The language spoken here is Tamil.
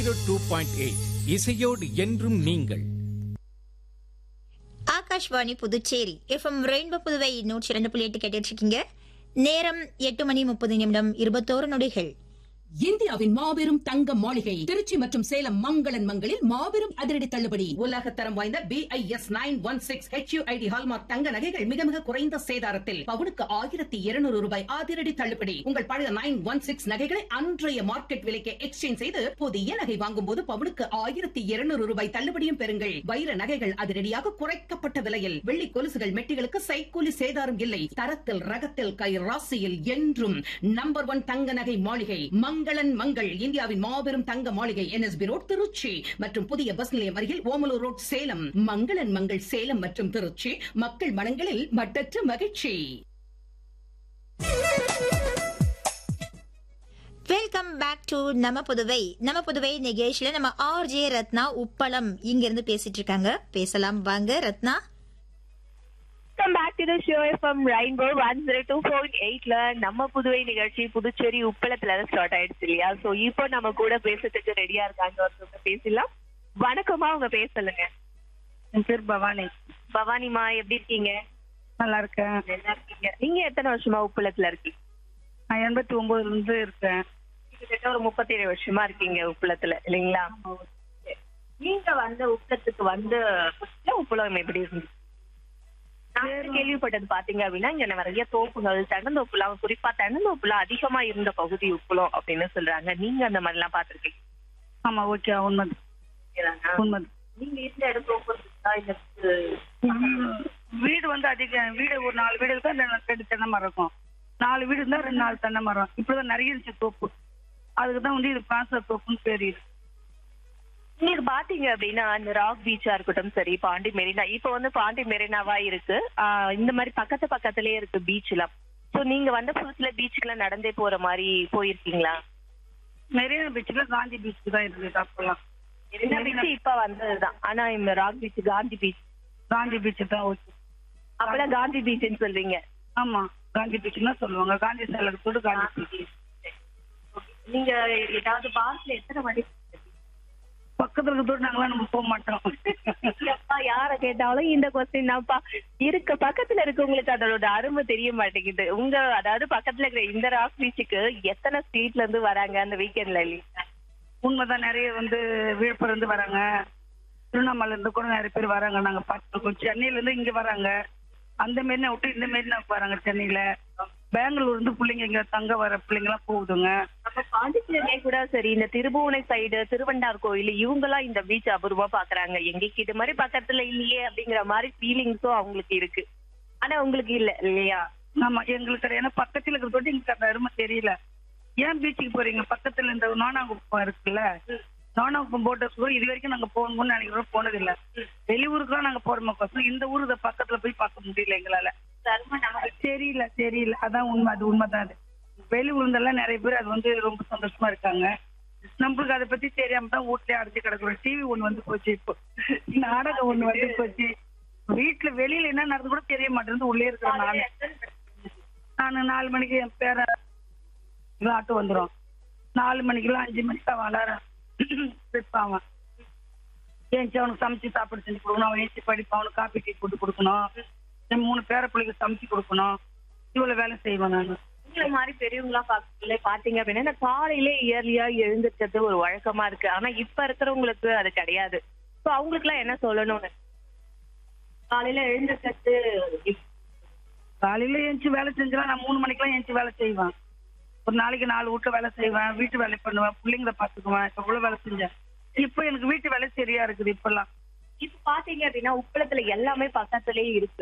ஜீரோ டூ பாயிண்ட் எயிட் இசையோடு என்றும் நீங்கள் ஆகாஷ்வாணி புதுச்சேரி எஃப்எம் ரெயின்போ புதுவை நூற்றி இரண்டு புள்ளி எட்டு கேட்டுட்டு இருக்கீங்க நேரம் எட்டு மணி முப்பது நிமிடம் இருபத்தோரு நொடிகள் இந்தியாவின் மாபெரும் தங்க மாளிகை திருச்சி மற்றும் சேலம் மங்களன் மங்களில் மாபெரும் அதிரடி தள்ளுபடி உலக தரம் வாய்ந்த B I S nine one six HUID hallmark தங்க நகைகள் மிக மிக குறைந்த சேதாரத்தில் பவுனுக்கு ஆயிரத்தி இருநூறு ரூபாய் அதிரடி தள்ளுபடி உங்கள் பழைய நைன் ஒன் சிக்ஸ் நகைகளை அன்றைய மார்க்கெட் விலைக்கு எக்ஸ்சேஞ்ச் செய்து புதிய நகை வாங்கும் போது பவுனுக்கு ஆயிரத்தி இருநூறு ரூபாய் தள்ளுபடியும் பெறுங்கள் வைர நகைகள் அதிரடியாக குறைக்கப்பட்ட விலையில் வெள்ளி கொலுசுகள் மெட்டிகளுக்கு சைக்கூலி சேதாரம் இல்லை தரத்தில் ரகத்தில் கை ராசியில் என்றும் நம்பர் ஒன் தங்க நகை மாளிகை மங்களன் மங்கள் இந்தியாவின் மாபெரும் தங்க மாளிகை என்எஸ்பி ரோட் திருச்சி மற்றும் புதிய பஸ் நிலையம் அருகில் ஓமலூர் ரோட் சேலம் மங்களன் மங்கள் சேலம் மற்றும் திருச்சி மக்கள் மனங்களில் மட்டற்ற மகிழ்ச்சி வெல்கம் பேக் டு நம்ம புதுவை நம்ம புதுவை நிகழ்ச்சியில நம்ம ஆர்ஜே ரத்னா உப்பளம் இங்க இருந்து பேசிட்டு இருக்காங்க பேசலாம் வாங்க Ratna welcome back to the show FM rainbow one zero two point எயிட்ல நம்ம புதுவை நிகழ்ச்சி புதுச்சேரி உப்பளத்துல ஸ்டார்ட் ஆயிடுச்சு இல்லையா சோ இப்போ நம்ம கூட பேசுறதுக்கு ரெடியா இருக்காங்க ஒருத்தவங்க பேசலாம் வணக்கமா உங்க பேர் சொல்லுங்க என் பேர் பவானி பவானிமா எப்படி இருக்கீங்க நல்லா இருக்கேன் நல்லா இருக்கீங்க நீங்க எத்தனை வருஷமா உப்பளத்துல இருக்கீங்க நான் எண்பத்தி ஒன்பதுல இருந்து இருக்கேன் கிட்டத்தட்ட ஒரு முப்பத்தேழு வருஷமா இருக்கீங்க உப்பளத்துல இல்லைங்களா நீங்க வந்த உப்பளத்துக்கு வந்து first உப்பளம் எப்படி இருந்துச்சு நான் கேள்விப்பட்டது பாத்தீங்க அப்படின்னா இங்க நிறைய தோப்புகள் தென்னந்தோப்புலாம் குறிப்பா தென்னந்தோப்புலாம் அதிகமா இருந்த பகுதி உப்புளம் அப்படின்னு சொல்றாங்க நீங்க அந்த மாதிரி எல்லாம் பாத்திருக்கீங்க ஆமா ஓகே உண்மை உண்மை நீங்க இருந்த இடம் தோப்பு இந்த வீடு வந்து அதிகம் வீடு ஒரு நாலு வீடு இருக்கா ரெண்டு ரெண்டு தென்னை மரம் இருக்கும் நாலு வீடு இருந்தா ரெண்டு நாலு தென்னை மரம் இப்படிதான் நிறைய இருந்துச்சு தோப்பு அதுக்கு தான் வந்து இது பாச தோப்புன்னு பேர் இது நீங்க பாத்தீங்க அப்படின்னா இந்த ராக் பீச்சா இருக்கட்டும் சரி பாண்டி மெரினா இப்ப வந்து பாண்டி மெரினாவா இருக்கு ஆஹ் இந்த மாதிரி பக்கத்து பக்கத்துலயே இருக்கு பீச் எல்லாம் சோ நீங்க வந்த புதுசுல பீச்சுக்குலாம் நடந்தே போற மாதிரி போயிருக்கீங்களா மெரினா பீச்சில் காந்தி பீச்சுக்கு தான் இருந்தது அப்பெல்லாம் மெரினா பீச் இப்ப வந்ததுதான் ஆனா இந்த rock beach Gandhi beach Gandhi beach தான் ஓகே அப்பெல்லாம் காந்தி பீச்னு சொல்றீங்க ஆமா காந்தி பீச்சுன்னு தான் சொல்லுவாங்க காந்தி சேலத்தோடு காந்தி பீச் நீங்க ஏதாவது பார்க்ல எத்தனை மணி பக்கத்துல இருக்கிறதோடு நாங்களாம் நம்ம போக மாட்டோம் எப்பா யார கேட்டாலும் இந்த கொஸ்டின் தான்ப்பா இருக்க பக்கத்துல இருக்கவங்களுக்கு அதோட அருமை தெரிய மாட்டேங்குது உங்க அதாவது பக்கத்துல இருக்கிற இந்த ராக் பீச்சுக்கு எத்தனை ஸ்ட்ரீட்ல இருந்து வராங்க அந்த வீக்கெண்ட்ல இல்லையா உண்மைதான் நிறைய வந்து விழுப்புரம் இருந்து வராங்க திருவண்ணாமலை இருந்து கூட நிறைய பேர் வராங்க நாங்க பார்த்துருக்கோம் சென்னையில இருந்து இங்க வராங்க அந்த மெரினா விட்டு இந்த மெரினா வராங்க சென்னையில பெங்களூர் இருந்து பிள்ளைங்க இங்க தங்க வர பிள்ளைங்க எல்லாம் போகுதுங்க நம்ம பாண்டிச்சேரியே கூட சரி இந்த திருபுவனை சைடு திருவண்டார் கோயில் இவங்க எல்லாம் இந்த பீச் அபூர்வமா பாக்குறாங்க எங்களுக்கு இது மாதிரி பக்கத்துல இல்லையே அப்படிங்கிற மாதிரி ஃபீலிங்ஸும் அவங்களுக்கு இருக்கு ஆனா உங்களுக்கு இல்ல இல்லையா ஆமா எங்களுக்கு அது ஏன்னா பக்கத்துல இருக்கிறதோட எங்களுக்கு அந்த அருமை தெரியல ஏன் பீச்சுக்கு போறீங்க பக்கத்துல இந்த நோனாங்குப்பம் இருக்குல்ல நோனாங்குப்பம் போட்டு இது வரைக்கும் நாங்க போகணும்னு நினைக்கிறோம் போனதில்லை வெளியூருக்குலாம் நாங்க போறோம் கோசம் இந்த ஊரு இதை பக்கத்துல போய் பார்க்க முடியல எங்களால தர்ம நமக்கு தெரியல தெரியல அதான் உண்மை அது உண்மைதான் அது வெளி ஊர்ந்தெல்லாம் நிறைய பேர் அது வந்து ரொம்ப சந்தோஷமா இருக்காங்க நம்மளுக்கு அதை பத்தி தெரியாம தான் வீட்லயே அடைச்சு கிடக்குறோம் டிவி ஒண்ணு வந்து போச்சு இப்போ நாடகம் ஒண்ணு வந்து போச்சு வீட்டுல வெளியில என்ன நடந்து கூட தெரிய மாட்டேங்குது உள்ளே இருக்கிறேன் நானு நானு நாலு மணிக்கு என் பேர ஆட்டோ வந்துரும் நாலு மணிக்கெல்லாம் அஞ்சு மணிக்கு அவன் வளர வைப்பான் ஏன்ச்சு அவனுக்கு சமைச்சு சாப்பாடு செஞ்சு கொடுக்கணும் அவன் ஏன்ச்சு படிப்பான் அவனுக்கு காப்பி டீ போட்டு கொடுக்கணும் என் மூணு பேர பிள்ளைக்கு சமைச்சு கொடுக்கணும் இவ்வளவு வேலை செய்வேன் நான் உங்களை மாதிரி பெரியவங்களா பாக்கல பாத்தீங்க அப்படின்னா இந்த காலையிலே இயர்லியா எழுந்திருக்கிறது ஒரு வழக்கமா இருக்கு ஆனா இப்ப இருக்கிறவங்களுக்கு அது கிடையாது சோ அவங்களுக்கு எல்லாம் என்ன சொல்லணும்னு காலையில எழுந்திருக்கிறது இப்- காலையில ஏஞ்சி வேலை செஞ்சா நான் மூணு மணிக்கெல்லாம் ஏஞ்சி வேலை செய்வேன் ஒரு நாளைக்கு நாலு வீட்டு வேலை செய்வேன் வீட்டு வேலை பண்ணுவேன் பிள்ளைங்களை பாத்துக்குவேன் இப்ப இவ்வளவு வேலை செஞ்சேன் இப்போ எனக்கு வீட்டு வேலை சரியா இருக்குது இப்பெல்லாம் இப்ப பாத்தீங்க அப்படின்னா உப்பளத்துல எல்லாமே பக்கத்துலயே இருக்கு